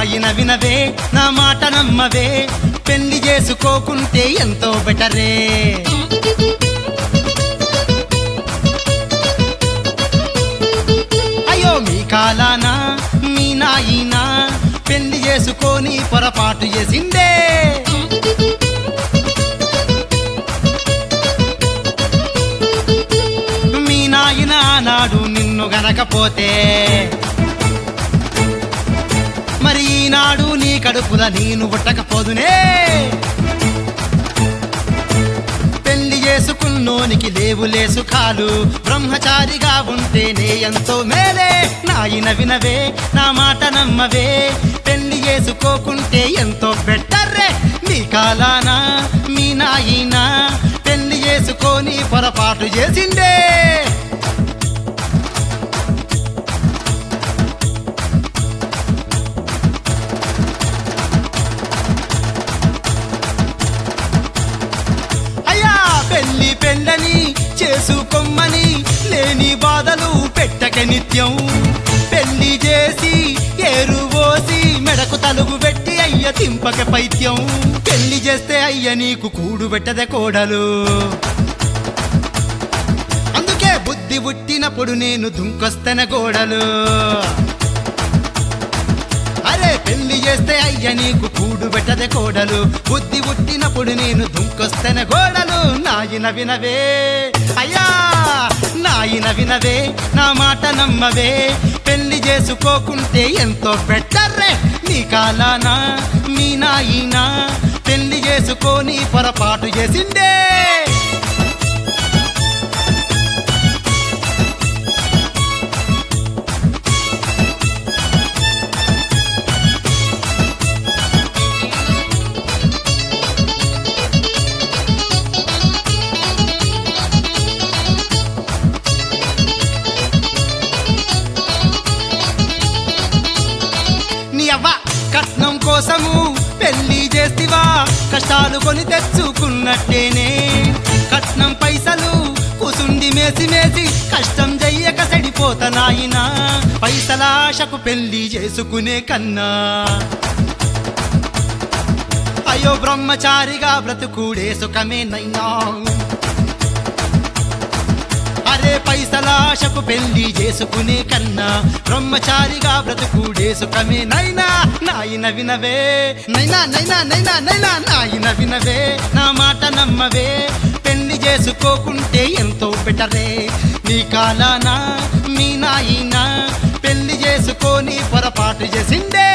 నాయన వినవే నా మాట నమ్మవే పెళ్లి చేసుకోకుంటే ఎంతో బెటరే అయ్యో మీ కాలానా మీ నాయనా పెళ్లి చేసుకొని పొరపాటు చేసిందే మీ నాయన నాడు నిన్ను గనకపోతే మరి ఈనాడు నీ కడుపుల నేను పుట్టకపోదునే పెళ్లి చేసుకున్నోనికి లేవులే సుఖాలు బ్రహ్మచారిగా ఉంటేనే ఎంతో మేలే నాయన వినవే నా మాట నమ్మవే పెళ్లి చేసుకోకుంటే ఎంతో బెటర్రే నీ కాలానా మీ నాయన పెళ్లి చేసుకొని పొరపాటు చేసిండే అయ్యా పెళ్లి పెళ్ళని చేసుకోమ్మని లేని బాధలు పెట్టక నిత్యం పెళ్లి చేసి ఏరు పోసి మెడకు తలుగు పెట్టి అయ్య తింపక పైత్యం పెళ్లి చేస్తే అయ్య నీకు కూడు పెట్టదే కోడలు అందుకే బుద్ధి పుట్టినప్పుడు నేను దుంకొస్తన గోడలు అరే పెళ్లి చేస్తే అయ్య నీకు కూడు పెట్టదే కోడలు బుద్ధి పుట్టినప్పుడు నేను దుంకొస్తన గోడలు నాయన వినవే అయ్యా నాయన వినవే నా మాట నమ్మవే పెళ్లి చేసుకోకుంటే ఎంతో బెటర్రే నీ కాలానా మీ నాయనా పెళ్లి చేసుకొని పొరపాటు చేసిందే నీ అవ్వ కట్నం కోసము పెళ్లి చేస్తివా కష్టాలు కొని తెచ్చుకున్నట్టేనే కట్నం పైసలు కుసుండి మేసి మేసి కష్టం చెయ్యక సడిపోత నాయనా పైసలాశకు పెళ్లి చేసుకునే కన్నా అయ్యో బ్రహ్మచారిగా బ్రతుకుడే సుఖమేనైనా అరే పైసలాశకు పెళ్లి చేసుకునే కన్నా బ్రహ్మచారిగా బ్రతుకుడే సుఖమే నైనా నాయన వినవే నైనా నైనా నైనా నైనా నాయన వినవే నా మాట నమ్మవే పెళ్లి చేసుకోకుంటే ఎంతో బెటరే నీ కాలానా మీ నాయన పెళ్లి చేసుకొని పొరపాటు చేసిండే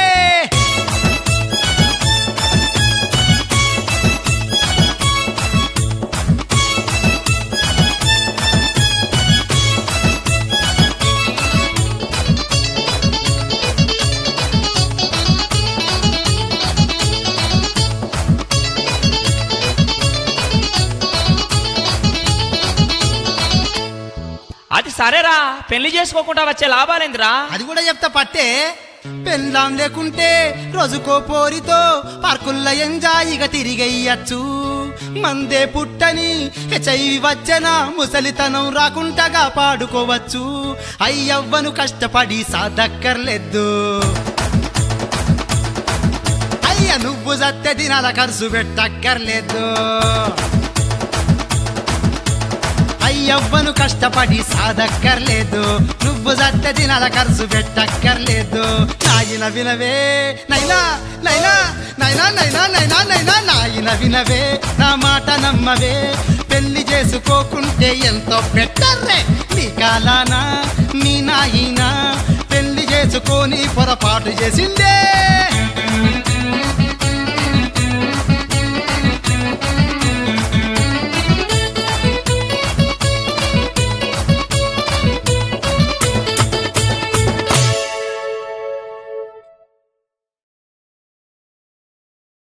అది సరేరా పెళ్లి చేసుకోకుండా వచ్చే లాభాలేందిరా అది కూడా చెప్తా పట్టే పెళ్ళాం లేకుంటే రోజుకో పోరితో పార్కుల్లో ఎంజాయిగా తిరిగెయ్యచ్చు మందే పుట్టని హెచ్ఐవి వచ్చన ముసలితనం రాకుంటగా పాడుకోవచ్చు అయ్యవ్వను కష్టపడి సాధక్కర్లేదు అయ్య నువ్వు సత్య దినాల ఖర్చు పెట్టక్కర్లేదు అయ్యవ్వను కష్టపడి సాధక్కర్లేదు నువ్వు సత్య దినాల ఖర్చు పెట్టక్కర్లేదు నాయన వినవే నైనా నైనా నైనా నైనా నైనా నైనా నాయన వినవే నా మాట నమ్మవే పెళ్లి చేసుకోకుంటే ఎంతో బెటర్రే నీ కాలానా మీ నాయన పెళ్లి చేసుకొని పొరపాటు చేసిందే